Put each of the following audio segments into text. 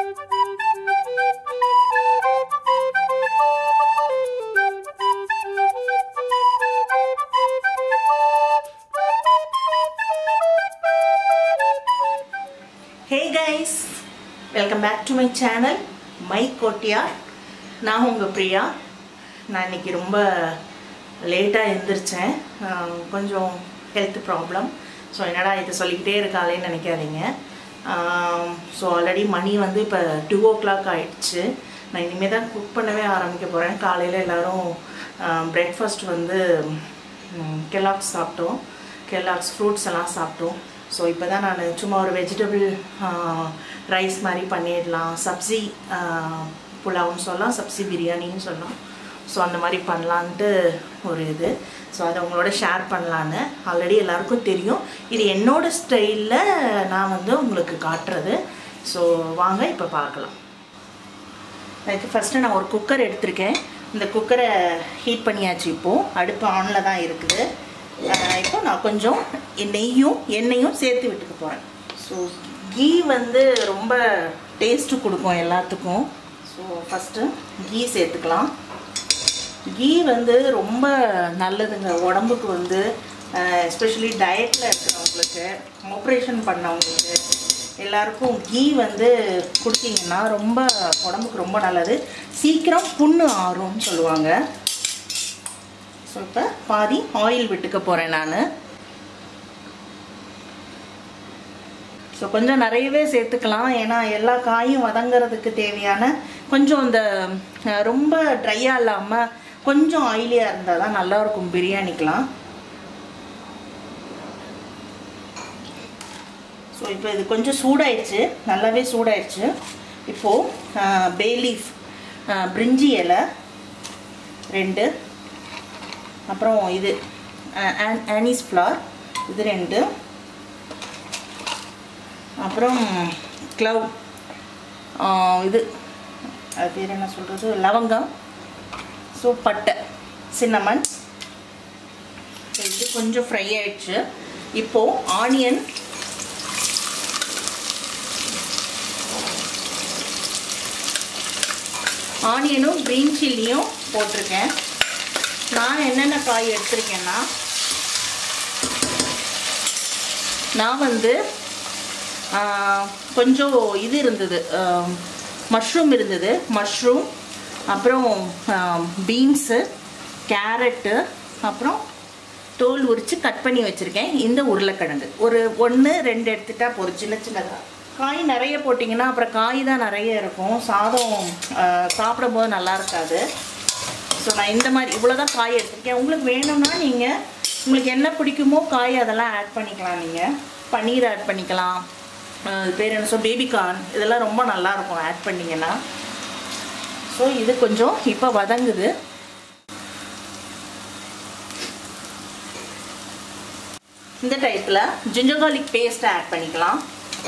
hey guys welcome back to my channel my கோட்டியா நான் உங்கள் பிரியா நான் இன்னைக்கு ரொம்ப லேட்டாக எழுந்திரிச்சேன் ஆஹ் கொஞ்சம் ஹெல்த் ப்ராப்ளம் ஸோ என்னடா இதை சொல்லிக்கிட்டே இருக்காளேன்னு நினைக்காதீங்க ஸோ ஆல்ரெடி மணி வந்து இப்போ டூ ஓ கிளாக் ஆயிடுச்சு நான் இனிமேல் தான் குக் பண்ணவே ஆரம்பிக்க போகிறேன் காலையில் எல்லோரும் பிரேக்ஃபாஸ்ட் வந்து கெலாக்ஸ் சாப்பிட்டோம் கெலாக்ஸ் ஃப்ரூட்ஸ் எல்லாம் சாப்பிட்டோம் ஸோ இப்போ தான் நான் சும்மா ஒரு வெஜிடபிள் ரைஸ் மாதிரி பண்ணிடலாம் சப்ஜி புலாவ்னு சொல்லலாம் சப்ஜி பிரியாணின்னு சொல்லலாம் ஸோ அந்த மாதிரி பண்ணலான்ட்டு ஒரு இது ஸோ அதை உங்களோட ஷேர் பண்ணலான்னு ஆல்ரெடி எல்லாருக்கும் தெரியும் இது என்னோட ஸ்டைலில் நான் வந்து உங்களுக்கு காட்டுறது ஸோ வாங்க இப்போ பார்க்கலாம் அதுக்கு ஃபஸ்ட்டு நான் ஒரு குக்கர் எடுத்திருக்கேன் இந்த குக்கரை ஹீட் பண்ணியாச்சு இப்போது அடுப்பு ஆனில் தான் இருக்குது அஹ் இப்போ நான் கொஞ்சம் நெய்யும் எண்ணெயும் சேர்த்து விட்டுக்க போகிறேன் ஸோ கீ வந்து ரொம்ப டேஸ்ட்டு கொடுக்கும் எல்லாத்துக்கும் ஸோ ஃபஸ்ட்டு கீ சேர்த்துக்கலாம் கீ வந்து ரொம்ப நல்லதுங்க உடம்புக்கு வந்து எஸ்பெஷலி டயட்டில் இருக்கிறவங்களுக்கு ஆப்ரேஷன் பண்ணவங்களுக்கு எல்லாருக்கும் கீ வந்து கொடுத்தீங்கன்னா ரொம்ப உடம்புக்கு ரொம்ப நல்லது சீக்கிரம் புண்ணு ஆறும்னு சொல்லுவாங்க ஸோ இப்போ பாதி ஆயில் விட்டுக்க போகிறேன் நான் ஸோ கொஞ்சம் நிறையவே சேர்த்துக்கலாம் ஏன்னா எல்லா காயும் வதங்கிறதுக்கு தேவையான கொஞ்சம் இந்த அஹ், ரொம்ப ட்ரையாக இல்லாமல் கொஞ்சம் ஆயிலியாக இருந்தால் தான் நல்லாயிருக்கும் பிரியாணிக்கெலாம் ஸோ இப்போ இது கொஞ்சம் சூடாயிடுச்சு நல்லாவே சூடாயிடுச்சு இப்போது பே லீஃப் பிரிஞ்சி இலை ரெண்டு அப்புறம் இது ஆனிஸ் ஃப்ளார் இது ரெண்டு அப்புறம் க்ளவ் இது அது பேர் என்ன சொல்கிறது லவங்கம் ஸோ பட்டை சின்னமன் இது கொஞ்சம் ஃப்ரை ஆயிடுச்சு இப்போது ஆனியன் ஆனியனும் க்ரீன் சில்லியும் போட்டிருக்கேன் நான் என்னென்ன காய் எடுத்திருக்கேன்னா நான் வந்து ஆ, கொஞ்சம் இது இருந்தது மஷ்ரூம் இருந்தது மஷ்ரூம் அப்புறம் பீன்ஸு கேரட்டு அப்புறம் தோல் உரித்து கட் பண்ணி வச்சுருக்கேன் இந்த உருளைக்கிழங்கு ஒரு ஒன்று ரெண்டு எடுத்துட்டா போதும் சின்ன சின்னதாக காய் நிறைய போட்டிங்கன்னா அப்புறம் காய் தான் நிறைய இருக்கும் சாதம் ஆ, சாப்பிடும்போது நல்லா இருக்காது ஸோ நான் இந்த மாதிரி இவ்வளோ தான் காய் எடுத்திருக்கேன் உங்களுக்கு வேணும்னா நீங்கள் உங்களுக்கு என்ன பிடிக்குமோ காய் அதெல்லாம் ஆட் பண்ணிக்கலாம் நீங்கள் பன்னீர் ஆட் பண்ணிக்கலாம் அஹ் இது பேர் என்ன சொல் பேபிகார்ன் இதெல்லாம் ரொம்ப நல்லா இருக்கும் ஆட் பண்ணிங்கன்னா ஸோ இது கொஞ்சம் இப்போ வதங்குது இந்த டைப்பில் ஜிஞ்சர் garlic பேஸ்ட்டை ஆட் பண்ணிக்கலாம்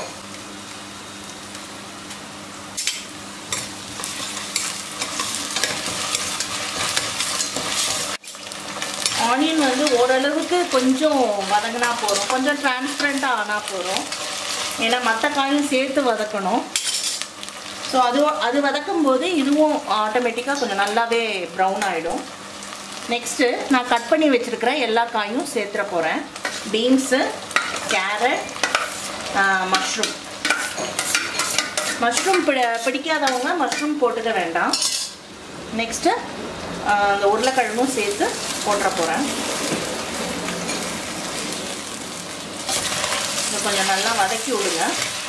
ஆனியன் வந்து ஓரளவுக்கு கொஞ்சம் வதங்கினா போதும் கொஞ்சம் டிரான்ஸ்பரண்ட்டாக ஆனால் போதும் ஏன்னா மற்ற காயும் சேர்த்து வதக்கணும் ஸோ அது அது வதக்கும் போது இதுவும் ஆட்டோமேட்டிக்காக கொஞ்சம் நல்லாவே ப்ரௌன் ஆகிடும் நெக்ஸ்ட்டு நான் கட் பண்ணி வச்சுருக்கிற எல்லா காயும் சேர்த்துற போகிறேன் பீன்ஸு கேரட் மஷ்ரூம் மஷ்ரூம் பிடி பிடிக்காதவங்க மஷ்ரூம் போட்டுக்க வேண்டாம் நெக்ஸ்ட்டு அந்த உருளைக்கிழங்கும் சேர்த்து போட்டுற போகிறேன் இதை கொஞ்சம் நல்லா வதக்கி விடுங்க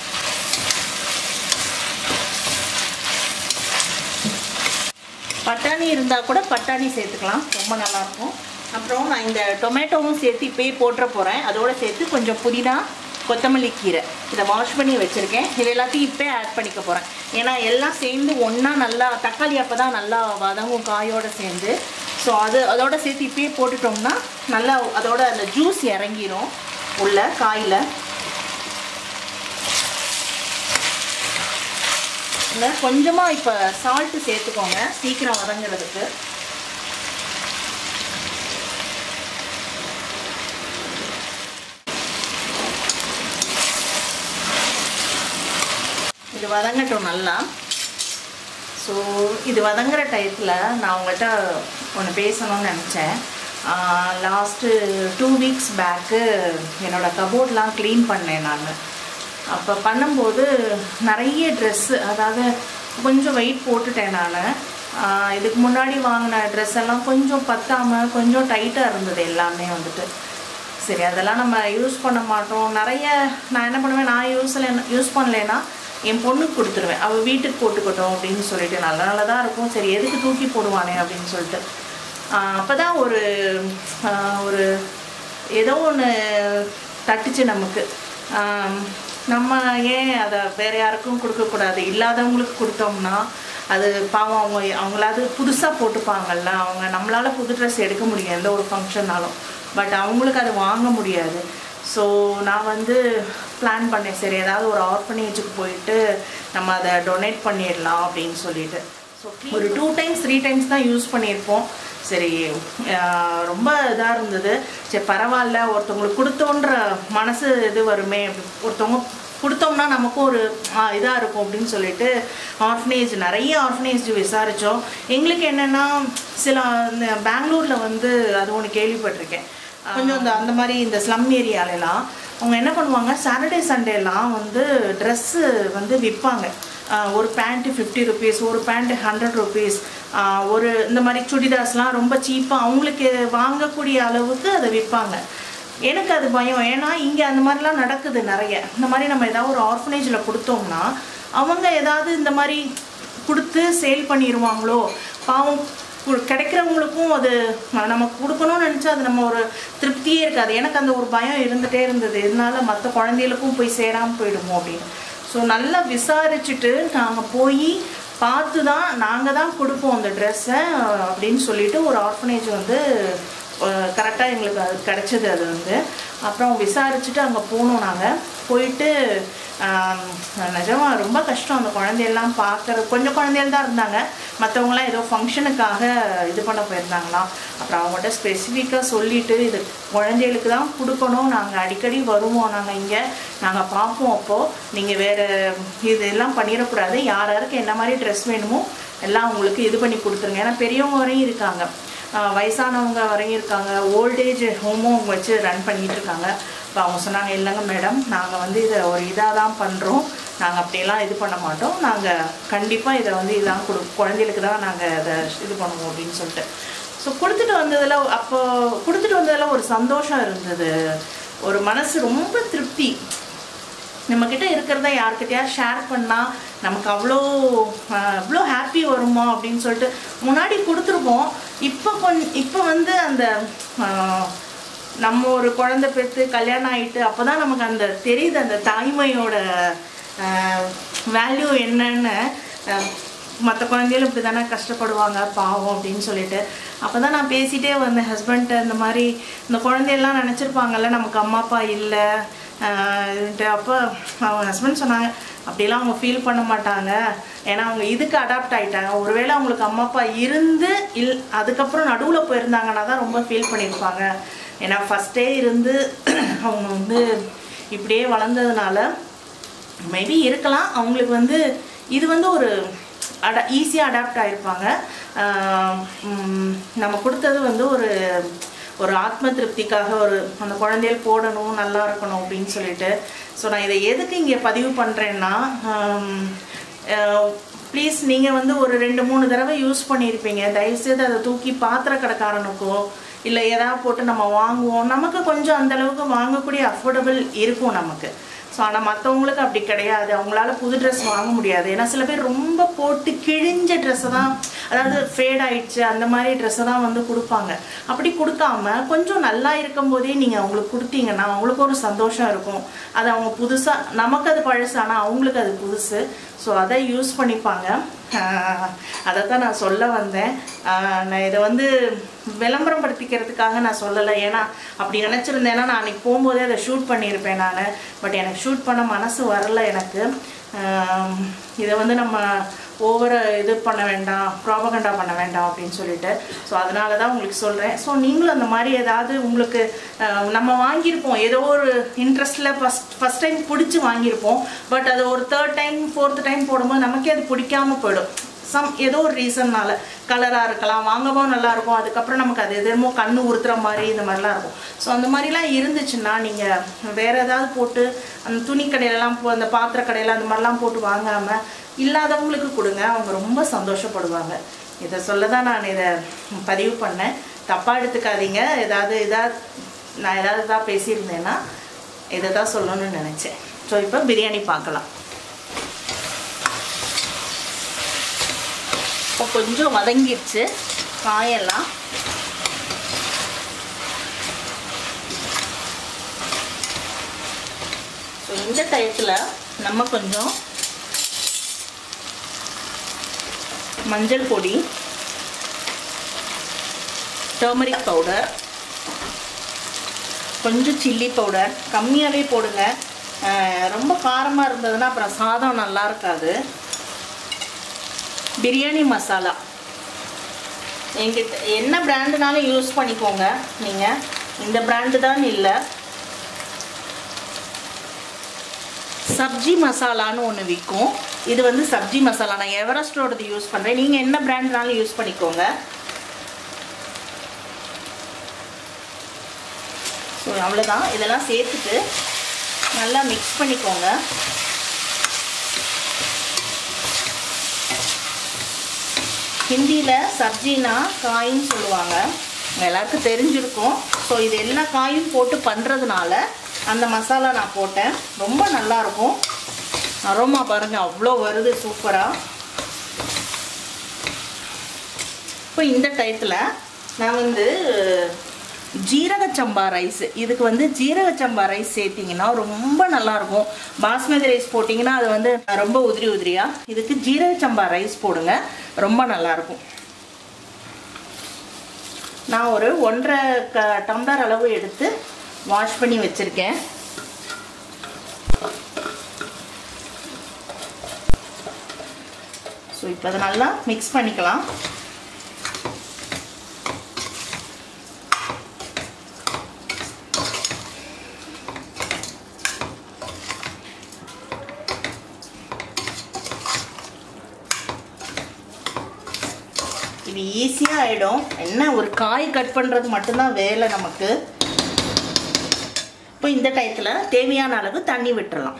பட்டாணி இருந்தால் கூட பட்டாணி சேர்த்துக்கலாம் ரொம்ப நல்லாயிருக்கும் அப்புறம் நான் இந்த டொமேட்டோவும் சேர்த்து இப்போயே போட்டுற போகிறேன் அதோடு சேர்த்து கொஞ்சம் புதினா கொத்தமல்லி கீரை இதை வாஷ் பண்ணி வச்சுருக்கேன் இது எல்லாத்தையும் இப்போ ஆட் பண்ணிக்க போகிறேன் ஏன்னா எல்லாம் சேர்ந்து ஒன்றா நல்லா தக்காளி அப்போ தான் நல்லா வதங்கும் காயோடு சேர்ந்து ஸோ அது அதோட சேர்த்து இப்பயே போட்டுட்டோம்னா நல்லா அதோட அந்த ஜூஸ் இறங்கிரும் உள்ள காயில் இல்லை கொஞ்சமாக இப்போ சால்ட்டு சேர்த்துக்கோங்க சீக்கிரம் வதங்குறதுக்கு இது வதங்கட்டும் நல்லா ஸோ இது வதங்குற டயத்தில் நான் உங்கள்கிட்ட ஒன்று பேசணும்னு நினச்சேன் லாஸ்ட்டு டூ வீக்ஸ் பேக்கு என்னோடய கபோர்ட்லாம் க்ளீன் பண்ணேன் நான் அப்போ பண்ணும்போது நிறைய ட்ரெஸ்ஸு அதாவது கொஞ்சம் வெயிட் போட்டுட்டேன் நான் இதுக்கு முன்னாடி வாங்கின ட்ரெஸ் எல்லாம் கொஞ்சம் பத்தாமல் கொஞ்சம் டைட்டாக இருந்தது எல்லாமே வந்துட்டு சரி அதெல்லாம் நம்ம யூஸ் பண்ண மாட்டோம் நிறைய நான் என்ன பண்ணுவேன் நான் யூஸ் யூஸ் பண்ணலைன்னா என் பொண்ணுக்கு கொடுத்துருவேன் அவள் வீட்டுக்கு போட்டுக்கட்டும் அப்படின்னு சொல்லிட்டு நல்ல நல்லதாக இருக்கும் சரி எதுக்கு தூக்கி போடுவானே அப்படின்னு சொல்லிட்டு அப்போ தான் ஒரு ஆஹ் ஒரு ஏதோ ஒன்று தட்டுச்சு நமக்கு ஆம், நம்ம ஏன் அதை வேற யாருக்கும் கொடுக்கக்கூடாது இல்லாதவங்களுக்கு கொடுத்தோம்னா அது பாவம் அவங்க அவங்களாவது புதுசாக போட்டுப்பாங்கல்ல அவங்க நம்மளால் புது ட்ரெஸ் எடுக்க முடியும் எந்த ஒரு ஃபங்க்ஷன்னாலும் பட் அவங்களுக்கு அதை வாங்க முடியாது ஸோ நான் வந்து பிளான் பண்ணேன் சரி ஏதாவது ஒரு ஆர்ஃபனேஜுக்கு போயிட்டு நம்ம அதை டொனேட் பண்ணிடலாம் அப்படின்னு சொல்லிட்டு ஸோ ஒரு டூ டைம்ஸ் த்ரீ டைம்ஸ் தான் யூஸ் பண்ணியிருப்போம் சரி ஆஹ் ரொம்ப இதாக இருந்தது சரி பரவாயில்ல ஒருத்தவங்களுக்கு கொடுத்தோன்ற மனசு இது வருமே ஒருத்தவங்க கொடுத்தோம்னா நமக்கும் ஒரு இதாக இருக்கும் அப்படின்னு சொல்லிட்டு ஆர்ஃபனேஜ் நிறைய ஆர்ஃபனேஜ் விசாரித்தோம் எங்களுக்கு என்னென்னா சில இந்த பெங்களூரில் வந்து அது ஒன்று கேள்விப்பட்டிருக்கேன் கொஞ்சம் இந்த அந்த மாதிரி இந்த ஸ்லம் ஏரியாலலாம் அவங்க என்ன பண்ணுவாங்க சாட்டர்டே சண்டேலாம் வந்து ட்ரெஸ்ஸு வந்து விற்பாங்க ஆஹ் ஒரு பேண்ட்டு ஃபிஃப்டி ருபீஸ் ஒரு பேண்ட்டு ஹண்ட்ரட் ருபீஸ் ஒரு இந்த மாதிரி சுடிதார்ஸ்லாம் ரொம்ப சீப்பாக அவங்களுக்கு வாங்கக்கூடிய அளவுக்கு அதை விற்பாங்க எனக்கு அது பயம் ஏன்னா இங்கே அந்த மாதிரிலாம் நடக்குது நிறைய இந்த மாதிரி நம்ம ஏதாவது ஒரு ஆர்ஃபனேஜில் கொடுத்தோம்னா அவங்க ஏதாவது இந்த மாதிரி கொடுத்து சேல் பண்ணிடுவாங்களோ பாவம் கு- கிடைக்கிறவங்களுக்கும் அது ம- நமக்கு கொடுக்கணும்னு நினச்சா அது நம்ம ஒரு திருப்தியே இருக்காது எனக்கு அந்த ஒரு பயம் இருந்துகிட்டே இருந்தது இதனால மற்ற குழந்தைகளுக்கும் போய் சேராமல் போயிடுமோ அப்படின்னு ஸோ நல்லா விசாரிச்சுட்டு நாங்கள் போய் பார்த்து தான் நாங்கள் தான் கொடுப்போம் அந்த ட்ரெஸ்ஸை அப்படின்னு சொல்லிட்டு ஒரு ஆர்ஃபனேஜ் வந்து கரெக்டாக எங்களுக்கு அது கிடச்சிது அது வந்து அப்புறம் விசாரிச்சுட்டு அங்கே போனோம் நாங்கள் போயிட்டு ஆம், நிஜமாக ரொம்ப கஷ்டம் அந்த குழந்தையெல்லாம் பார்க்குற கொஞ்சம் குழந்தைகள் தான் இருந்தாங்க மற்றவங்களாம் ஏதோ ஃபங்க்ஷனுக்காக இது பண்ண போயிருந்தாங்களாம் அப்புறம் அவங்கள்ட்ட ஸ்பெசிஃபிக்காக சொல்லிட்டு இது குழந்தைகளுக்கு தான் கொடுக்கணும் நாங்கள் அடிக்கடி வருவோம் நாங்கள் இங்கே நாங்கள் பார்ப்போம் அப்போது நீங்கள் வேறு இதெல்லாம் பண்ணிடக்கூடாது யார் யாருக்கு என்ன மாதிரி ட்ரெஸ் வேணுமோ எல்லாம் உங்களுக்கு இது பண்ணி கொடுத்துருங்க ஏன்னா பெரியவங்க வரையும் இருக்காங்க ஆஹ் வயசானவங்க வரையும் இருக்காங்க ஓல்டேஜ் ஹோமும் வச்சு ரன் பண்ணிட்டு இருக்காங்க இப்போ அவங்க சொன்னாங்க இல்லைங்க மேடம் நாங்கள் வந்து இதை ஒரு இதாக தான் பண்ணுறோம் நாங்கள் அப்படியெல்லாம் இது பண்ண மாட்டோம் நாங்கள் கண்டிப்பாக இதை வந்து இதான் கொடு குழந்தைகளுக்கு தான் நாங்கள் அதை இது பண்ணுவோம் அப்படின்னு சொல்லிட்டு ஸோ கொடுத்துட்டு வந்ததில் அப்போ கொடுத்துட்டு வந்ததில் ஒரு சந்தோஷம் இருந்தது ஒரு மனசு ரொம்ப திருப்தி நம்மக்கிட்ட இருக்கிறத யார்கிட்டயா ஷேர் பண்ணால் நமக்கு அவ்வளோ ஆஹ், அவ்வளோ ஹாப்பி வருமா அப்படின்னு சொல்லிட்டு முன்னாடி கொடுத்துருப்போம் இப்போ கொஞ்சம் இப்போ வந்து அந்த ஆஹ், நம்ம ஒரு குழந்தை பெற்று கல்யாணம் ஆயிட்டு அப்போ தான் நமக்கு அந்த தெரியுது அந்த தாய்மையோட வேல்யூ என்னன்னு மற்ற குழந்தைகளும் இப்படி தானே கஷ்டப்படுவாங்க பாவம் அப்படின்னு சொல்லிட்டு அப்போ தான் நான் பேசிகிட்டே வந்தேன் ஹஸ்பண்ட்ட இந்த மாதிரி இந்த குழந்தையெல்லாம் நினச்சிருப்பாங்கல்ல நமக்கு அம்மா அப்பா இல்லை அப்போ அவங்க ஹஸ்பண்ட் சொன்னாங்க அப்படிலாம் அவங்க ஃபீல் பண்ண மாட்டாங்க ஏன்னா அவங்க இதுக்கு அடாப்ட் ஆயிட்டாங்க ஒருவேளை அவங்களுக்கு அம்மா அப்பா இருந்து இல் அதுக்கப்புறம் நடுவில் போயிருந்தாங்கன்னா தான் ரொம்ப ஃபீல் பண்ணியிருப்பாங்க ஏன்னா ஃபஸ்ட்டே இருந்து அவங்க வந்து இப்படியே வளர்ந்ததுனால மேபி இருக்கலாம் அவங்களுக்கு வந்து இது வந்து ஒரு அட ஈஸியாக அடாப்ட் ஆகிருப்பாங்க ஆஹ் உம் நம்ம கொடுத்தது வந்து ஒரு ஒரு ஆத்ம திருப்திக்காக ஒரு அந்த குழந்தைகள் போடணும் நல்லா இருக்கணும் அப்படின்னு சொல்லிட்டு ஸோ நான் இதை எதுக்கு இங்கே பதிவு பண்ணுறேன்னா ப்ளீஸ் நீங்கள் வந்து ஒரு ரெண்டு மூணு தடவை யூஸ் பண்ணியிருப்பீங்க தயவுசெய்து அதை தூக்கி பாத்திர கடைக்காரனுக்கோ இல்லை எதாவது போட்டு நம்ம வாங்குவோம் நமக்கு கொஞ்சம் அந்த அளவுக்கு வாங்கக்கூடிய அஃபோர்டபுள் இருக்கும் நமக்கு ஸோ ஆனால் மற்றவங்களுக்கு அப்படி கிடையாது அவங்களால புது ட்ரெஸ் வாங்க முடியாது ஏன்னா சில பேர் ரொம்ப போட்டு கிழிஞ்ச ட்ரெஸ்ஸை தான் அதாவது ஃபேட் ஆயிடுச்சு அந்த மாதிரி ட்ரெஸ்ஸை தான் வந்து கொடுப்பாங்க அப்படி கொடுக்காம கொஞ்சம் நல்லா இருக்கும் போதே நீங்கள் அவங்களுக்கு கொடுத்தீங்கன்னா அவங்களுக்கு ஒரு சந்தோஷம் இருக்கும் அது அவங்க புதுசாக நமக்கு அது பழசு ஆனால் அவங்களுக்கு அது புதுசு ஸோ அதை யூஸ் பண்ணிப்பாங்க அதை தான் நான் சொல்ல வந்தேன் ஆஹ் நான் இதை வந்து விளம்பரம் படுத்திக்கிறதுக்காக நான் சொல்லலை ஏன்னா அப்படி நினச்சிருந்தேன்னா நான் அன்றைக்கி போகும்போதே அதை ஷூட் பண்ணியிருப்பேன் நான் பட் எனக்கு ஷூட் பண்ண மனசு வரல எனக்கு ஆம், இதை வந்து நம்ம ஓவர இது பண்ண வேண்டாம் ப்ராபகண்டா பண்ண வேண்டாம் அப்படின்னு சொல்லிட்டு ஸோ அதனால தான் உங்களுக்கு சொல்கிறேன் ஸோ நீங்களும் அந்த மாதிரி ஏதாவது உங்களுக்கு அஹ், நம்ம வாங்கியிருப்போம் ஏதோ ஒரு இன்ட்ரெஸ்ட்டில் ஃபஸ்ட் ஃபஸ்ட் டைம் பிடிச்சி வாங்கியிருப்போம் பட் அது ஒரு தேர்ட் டைம் ஃபோர்த் டைம் போடும்போது நமக்கே அது பிடிக்காம போயிடும் சம் ஏதோ ஒரு ரீசன்னால கலராக இருக்கலாம் வாங்கவும் நல்லா இருக்கும் அதுக்கப்புறம் நமக்கு அது எதுமோ கண்ணு உறுத்துற மாதிரி இந்த மாதிரிலாம் இருக்கும் ஸோ அந்த மாதிரிலாம் இருந்துச்சுன்னா நீங்கள் வேறு ஏதாவது போட்டு அந்த துணி கடையிலலாம் போ அந்த பாத்திர கடையில அந்த மாதிரிலாம் போட்டு வாங்காமல் இல்லாதவங்களுக்கு கொடுங்க அவங்க ரொம்ப சந்தோஷப்படுவாங்க இதை சொல்ல தான் நான் இதை பதிவு பண்ணேன் தப்பாக எடுத்துக்காதீங்க ஏதாவது ஏதாவது நான் ஏதாவது தான் பேசியிருந்தேன்னா இதை தான் சொல்லணும்னு நினச்சேன் ஸோ இப்போ பிரியாணி பார்க்கலாம் இப்போ கொஞ்சம் வதங்கிடுச்சு காயெல்லாம் ஸோ இந்த டயத்தில் நம்ம கொஞ்சம் மஞ்சள் பொடி டர்மரிக் பவுடர் கொஞ்சம் சில்லி பவுடர் கம்மியாகவே போடுங்க அஹ் ரொம்ப காரமாக இருந்ததுன்னா அப்புறம் சாதம் நல்லா இருக்காது பிரியாணி மசாலா எங்கிட்ட என்ன பிராண்டுனாலும் யூஸ் பண்ணிக்கோங்க நீங்கள் இந்த பிராண்டு தான் இல்லை சப்ஜி மசாலான்னு ஒன்று விற்கும் இது வந்து சப்ஜி மசாலா நான் எவரெஸ்டோடது யூஸ் பண்ணுறேன் நீங்கள் என்ன பிராண்ட்னாலும் யூஸ் பண்ணிக்கோங்க ஸோ அவ்வளோதான் இதெல்லாம் சேர்த்துட்டு நல்லா மிக்ஸ் பண்ணிக்கோங்க ஹிந்தியில் சப்ஜினா காயின்னு சொல்லுவாங்க உங்க எல்லாருக்கும் தெரிஞ்சிருக்கும் ஸோ இது எல்லா காயும் போட்டு பண்ணுறதுனால அந்த மசாலா நான் போட்டேன் ரொம்ப நல்லாயிருக்கும் அரோமா பாருங்கள் அவ்வளோ வருது சூப்பராக இப்போ இந்த டயத்தில் நான் வந்து ஜீரக சம்பா ரைஸ் இதுக்கு வந்து ஜீரக சம்பா ரைஸ் சேர்த்திங்கன்னா ரொம்ப நல்லாயிருக்கும் பாஸ்மதி ரைஸ் போட்டிங்கன்னா அது வந்து ரொம்ப உதிரி உதிரியாக இதுக்கு ஜீரக சம்பா ரைஸ் போடுங்க ரொம்ப நல்லாயிருக்கும் நான் ஒரு ஒன்றரை க டம்ளர் அளவு எடுத்து வாஷ் பண்ணி வச்சுருக்கேன் ஸோ இப்போ அதை நல்லா மிக்ஸ் பண்ணிக்கலாம் இது ஈஸியாக ஆகிடும் என்ன ஒரு காய் கட் பண்ணுறது மட்டும்தான் வேலை நமக்கு இப்போ இந்த டயத்தில் தேவையான அளவு தண்ணி விட்டுறலாம்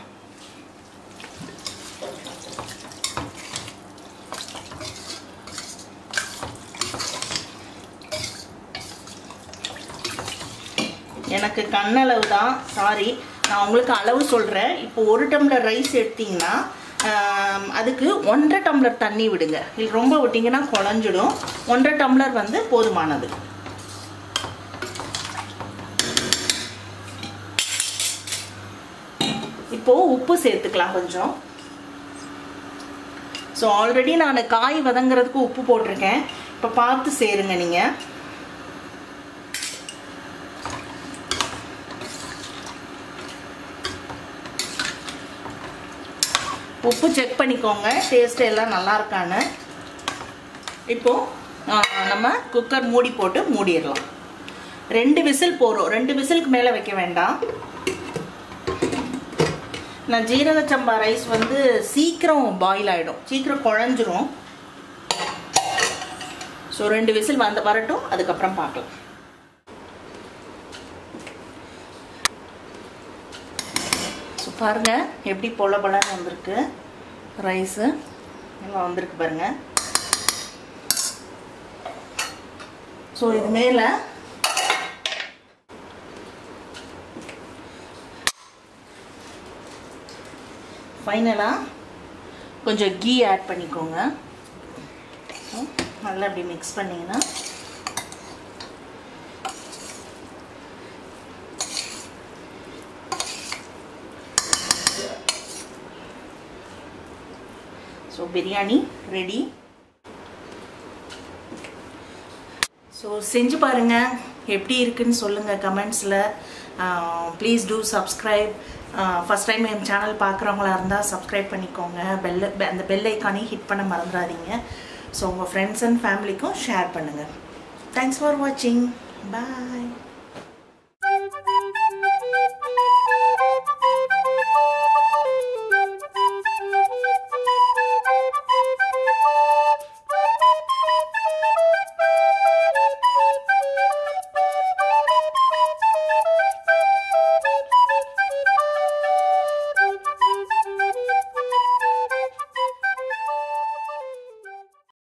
எனக்கு கண்ணளவு தான் சாரி நான் உங்களுக்கு அளவு சொல்கிறேன் இப்போ ஒரு டம்ளர் ரைஸ் எடுத்தீங்கன்னா ஆம், அதுக்கு ஒன்றரை டம்ளர் தண்ணி விடுங்க இது ரொம்ப விட்டிங்கன்னா குழஞ்சிடும் ஒன்றரை டம்ளர் வந்து போதுமானது இப்போது உப்பு சேர்த்துக்கலாம் கொஞ்சம் ஸோ ஆல்ரெடி நான் காய் வதங்குறதுக்கு உப்பு போட்டிருக்கேன் இப்போ பார்த்து சேருங்க நீங்கள் உப்பு செக் பண்ணிக்கோங்க டேஸ்ட் எல்லாம் நல்லா இருக்கான்னு இப்போது நம்ம குக்கர் மூடி போட்டு மூடிடலாம் ரெண்டு விசில் போகிறோம் ரெண்டு விசிலுக்கு மேலே வைக்க வேண்டாம் நான் ஜீரக சம்பா ரைஸ் வந்து சீக்கிரம் பாயில் ஆகிடும் சீக்கிரம் குழஞ்சிரும் ஸோ ரெண்டு விசில் வந்த வரட்டும் அதுக்கப்புறம் பார்க்கலாம் ஸோ பாருங்க எப்படி பொல பொலன்னு வந்திருக்கு ரைஸு எல்லாம் வந்திருக்கு பாருங்க ஸோ இது மேலே ஃபைனலாக கொஞ்சம் கீ ஆட் பண்ணிக்கோங்க நல்லா இப்படி மிக்ஸ் பண்ணிங்கன்னா ஸோ பிரியாணி ரெடி ஸோ செஞ்சு பாருங்கள் எப்படி இருக்குன்னு சொல்லுங்கள் கமெண்ட்ஸில் please do subscribe first time என் சேனல் பார்க்குறவங்களா இருந்தால் சப்ஸ்கிரைப் பண்ணிக்கோங்க பெல் அந்த பெல் ஐக்கானையும் ஹிட் பண்ண மறந்துடாதீங்க ஸோ உங்கள் ஃப்ரெண்ட்ஸ் அண்ட் ஃபேமிலிக்கும் ஷேர் பண்ணுங்கள் தேங்க்ஸ் ஃபார் வாட்சிங் பாய்